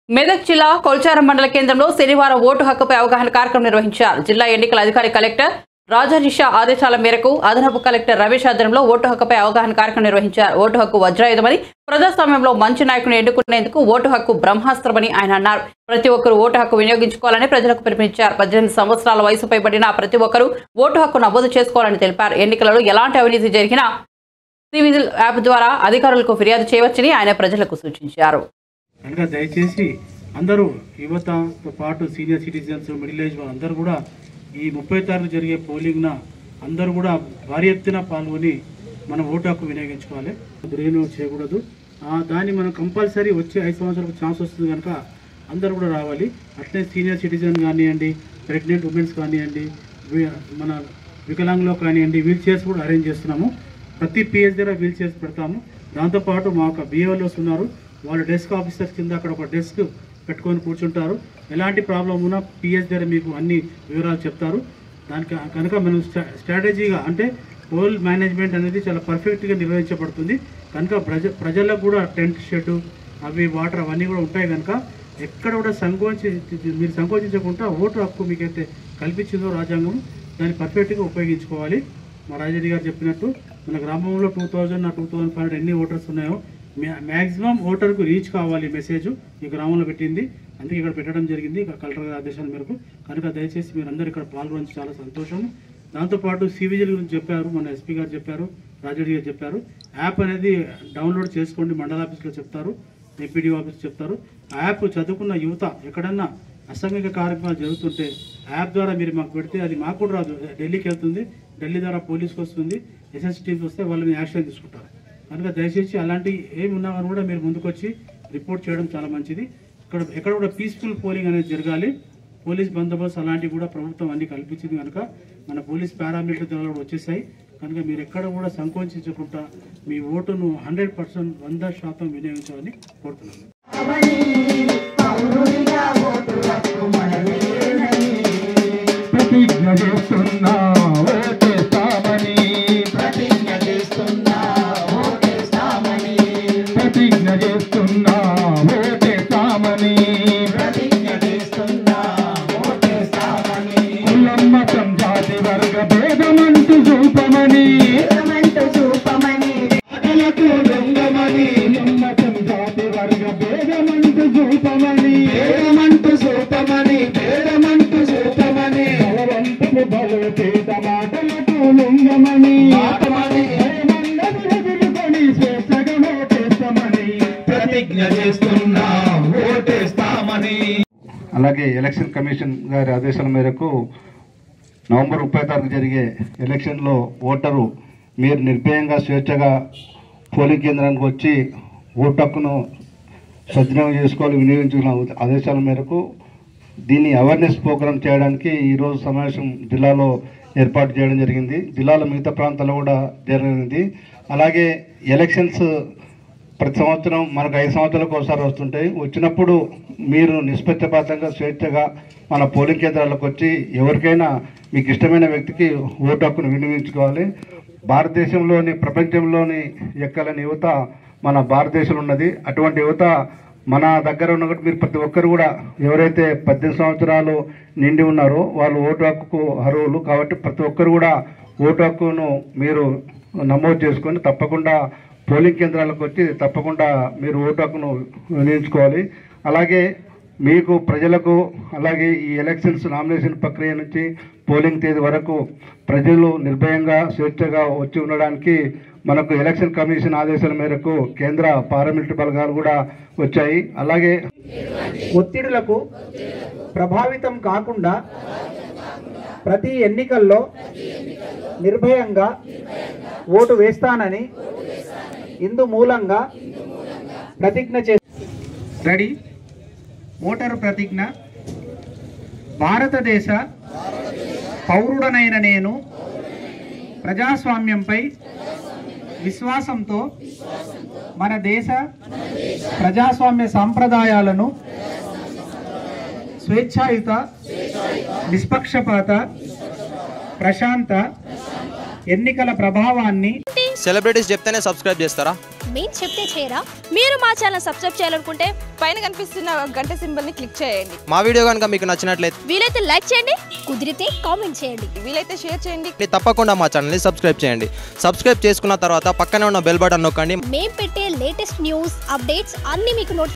మెదక్ జిల్లా కొల్చారం మండల కేంద్రంలో శనివారం ఓటు హక్కుపై అవగాహన కార్యక్రమం నిర్వహించారు జిల్లా ఎన్నికల అధికారి కలెక్టర్ రాజానిషా ఆదేశాల మేరకు అదనపు కలెక్టర్ రమేష్ ఆధ్వర్యంలో ఓటు హక్కుపై అవగాహన కార్యక్రమం నిర్వహించారు ఓటు హక్కు వజ్రాయుధమని ప్రజాస్వామ్యంలో మంచి నాయకుని ఎన్నుకునేందుకు ఓటు హక్కు బ్రహ్మాస్త్రమని ఆయన అన్నారు ప్రతి ఒక్కరూ ఓటు హక్కు వినియోగించుకోవాలని ప్రజలకు పిలుపునిచ్చారు పద్దెనిమిది సంవత్సరాల వయసు పైబడిన ప్రతి ఒక్కరూ ఓటు హక్కు నమోదు చేసుకోవాలని తెలిపారు ఎన్నికలలో ఎలాంటి అవినీతి జరిగినా సివిజిల్ యాప్ ద్వారా అధికారులకు ఫిర్యాదు చేయవచ్చని ఆయన ప్రజలకు సూచించారు కనుక దయచేసి అందరూ యువతతో పాటు సీనియర్ సిటిజన్స్ మిడిల్ ఏజ్ వాళ్ళందరూ కూడా ఈ ముప్పై తారీఖు జరిగే పోలింగ్న అందరూ కూడా భారీ ఎత్తున పాల్గొని మనం ఓటు హక్కు వినియోగించుకోవాలి దుర్వినియోగం చేయకూడదు ఆ, దాన్ని మనం కంపల్సరీ వచ్చే ఐదు సంవత్సరాలకు ఛాన్స్ వస్తుంది కనుక అందరూ కూడా రావాలి అట్లే సీనియర్ సిటిజన్ కానివ్వండి ప్రెగ్నెంట్ ఉమెన్స్ కానివ్వండి వి- మన వికలాంగులో కానివ్వండి వీల్ చైర్స్ కూడా అరేంజ్ చేస్తున్నాము ప్రతి పిఎస్ దగ్గర వీల్ చైర్స్ పెడతాము దాంతోపాటు మా యొక్క బిఏఓలోస్ ఉన్నారు వాళ్ళ డెస్క్ ఆఫీసర్స్ కింద అక్కడ ఒక డెస్క్ పెట్టుకొని కూర్చుంటారు ఎలాంటి ప్రాబ్లం ఉన్నా పిఎస్ దగ్గర మీకు అన్ని వివరాలు చెప్తారు దానికి కనుక మనం స్ట్రా స్ట్రాటజీగా అంటే పోల్ మేనేజ్మెంట్ అనేది చాలా పర్ఫెక్ట్గా నిర్వహించబడుతుంది కనుక ప్రజ ప్రజలకు కూడా టెంట్ షెడ్ అవి వాటర్ అవన్నీ కూడా ఉంటాయి కనుక ఎక్కడ కూడా సంకోచి మీరు సంకోచించకుండా ఓటు హక్కు మీకైతే కల్పించిందో రాజ్యాంగం దాన్ని పర్ఫెక్ట్గా ఉపయోగించుకోవాలి మా రాజరెడ్డి గారు చెప్పినట్టు మన గ్రామంలో two thousand two thousand five hundred ఎన్ని ఓటర్స్ ఉన్నాయో మ్యాక్సిమం ఓటర్కు రీచ్ కావాలి మెసేజ్ ఈ గ్రామంలో పెట్టింది అందుకే ఇక్కడ పెట్టడం జరిగింది ఇక్కడ కలెక్టర్ గారి ఆదేశాల మేరకు కనుక దయచేసి మీరు అందరూ ఇక్కడ పాల్గొనడం చాలా సంతోషం దాంతోపాటు సివిజిల్ గురించి చెప్పారు మన ఎస్పీ గారు చెప్పారు రాజరెడ్డి గారు చెప్పారు యాప్ అనేది డౌన్లోడ్ చేసుకోండి మండల ఆఫీస్లో చెప్తారు ఏపీడీ ఆఫీస్ చెప్తారు ఆ యాప్ చదువుకున్న యువత ఎక్కడన్నా అసాంఘిక కార్యక్రమాలు జరుగుతుంటే యాప్ ద్వారా మీరు మాకు పెడితే అది మాకు కూడా రాదు ఢిల్లీకి వెళ్తుంది ఢిల్లీ ద్వారా పోలీస్కి వస్తుంది ఎస్ఎస్ టీమ్స్ వస్తే వాళ్ళని యాక్షన్ తీసుకుంటారు కనుక దయచేసి అలాంటి ఏమి ఉన్నా కానీ కూడా మీరు ముందుకొచ్చి రిపోర్ట్ చేయడం చాలా మంచిది ఇక్కడ ఎక్కడ కూడా పీస్ఫుల్ పోలింగ్ అనేది జరగాలి పోలీస్ బందోబస్తు అలాంటివి కూడా ప్రభుత్వం అన్ని కల్పించింది కనుక మన పోలీస్ పారామిలిటరీ దళాలు కూడా వచ్చేసాయి కనుక మీరు ఎక్కడ కూడా సంకోచించకుండా మీ ఓటును హండ్రెడ్ పర్సెంట్ వంద శాతం వినియోగించాలని కోరుతున్నాను ప్రతిజ్ఞ చేస్తున్నా ఓటేస్తామని ప్రతిజ్ఞ చేస్తున్నా ఓటేస్తామని ప్రతిజ్ఞ చేస్తున్నా ఓటేస్తామని ప్రతిజ్ఞ చేస్తున్నా ఓటేస్తామని కులం మతం జాతి వర్గ భేదమంటూ చూపమని ఏమంటూ చూపమని ఆటలకు దొంగమని కులం మతం జాతి వర్గ భేదమంటూ చూపమని భేదమంటూ చూపమని భేదమంటూ చూపమని బలవంతపు బలోపేత మాటలకు లొంగమని మాటమని భయమందరూ ఎదుర్కొని స్వేచ్ఛగా ఓటేస్తామని ప్రతిజ్ఞ చేస్తున్నా ఓటేస్తామని అలాగే ఎలక్షన్ కమిషన్ గారి ఆదేశాల మేరకు నవంబర్ ముప్పై తారీఖు జరిగే ఎలక్షన్లో ఓటరు మీరు నిర్భయంగా స్వేచ్ఛగా పోలింగ్ కేంద్రానికి వచ్చి ఓటు హక్కును సద్వినియోగం చేసుకోవాలి వినియోగించుకున్న ఆదేశాల మేరకు దీన్ని అవేర్నెస్ ప్రోగ్రామ్ చేయడానికి ఈరోజు సమావేశం జిల్లాలో ఏర్పాటు చేయడం జరిగింది జిల్లాలో మిగతా ప్రాంతాల్లో కూడా జరిగింది అలాగే ఎలక్షన్స్ ప్రతి సంవత్సరం మనకు ఐదు సంవత్సరాలకు ఒకసారి వస్తుంటాయి వచ్చినప్పుడు మీరు నిష్పక్షపాతంగా స్వేచ్ఛగా మన పోలింగ్ కేంద్రాలకు వచ్చి ఎవరికైనా మీకు ఇష్టమైన వ్యక్తికి ఓటు హక్కును వినియోగించుకోవాలి భారతదేశంలోని ప్రపంచంలోని ఎక్కలేని యువత మన భారతదేశంలో ఉన్నది అటువంటి యువత మన దగ్గర ఉన్న కూడా మీరు ప్రతి ఒక్కరు కూడా ఎవరైతే పద్దెనిమిది సంవత్సరాలు నిండి ఉన్నారో వాళ్ళు ఓటు హక్కుకు అర్హులు కాబట్టి ప్రతి ఒక్కరు కూడా ఓటు హక్కును మీరు నమోదు చేసుకొని తప్పకుండా పోలింగ్ కేంద్రాలకు వచ్చి తప్పకుండా మీరు ఓటు హక్కును వినియోగించుకోవాలి అలాగే మీకు ప్రజలకు అలాగే ఈ ఎలక్షన్స్ నామినేషన్ ప్రక్రియ నుంచి పోలింగ్ తేదీ వరకు ప్రజలు నిర్భయంగా స్వేచ్ఛగా వచ్చి ఉండడానికి మనకు ఎలక్షన్ కమిషన్ ఆదేశాల మేరకు కేంద్ర పారామిలిటరీ బలగాలు కూడా వచ్చాయి అలాగే ఒత్తిడులకు ప్రభావితం కాకుండా ప్రతి ఎన్నికల్లో నిర్భయంగా ఓటు వేస్తానని ఇందు మూలంగా ప్రతిజ్ఞ చే రెడీ ఓటరు ప్రతిజ్ఞ భారతదేశ పౌరుడనైన నేను ప్రజాస్వామ్యంపై విశ్వాసంతో మన దేశ ప్రజాస్వామ్య సాంప్రదాయాలను స్వేచ్ఛాయుత నిష్పక్షపాత ప్రశాంత ఎన్నికల ప్రభావాన్ని సెలబ్రిటీస్ చెప్తేనే సబ్స్క్రైబ్ చేస్తారా మేము చెప్తే చేయరా మీరు మా ఛానల్ సబ్స్క్రైబ్ చేయాలనుకుంటే పైన కనిపిస్తున్న గంట సింబల్ని క్లిక్ చేయండి మా వీడియో కనుక మీకు నచ్చినట్లయితే వీలైతే లైక్ చేయండి కుదిరితే కామెంట్ చేయండి వీలైతే షేర్ చేయండి తప్పకుండా మా ఛానల్ని సబ్స్క్రైబ్ చేయండి సబ్స్క్రైబ్ చేసుకున్న తర్వాత పక్కనే ఉన్న బెల్ బటన్ నొక్కండి మేము పెట్టే లేటెస్ట్ న్యూస్ అప్డేట్స్ అన్నీ మీకు నోటిఫికేషన్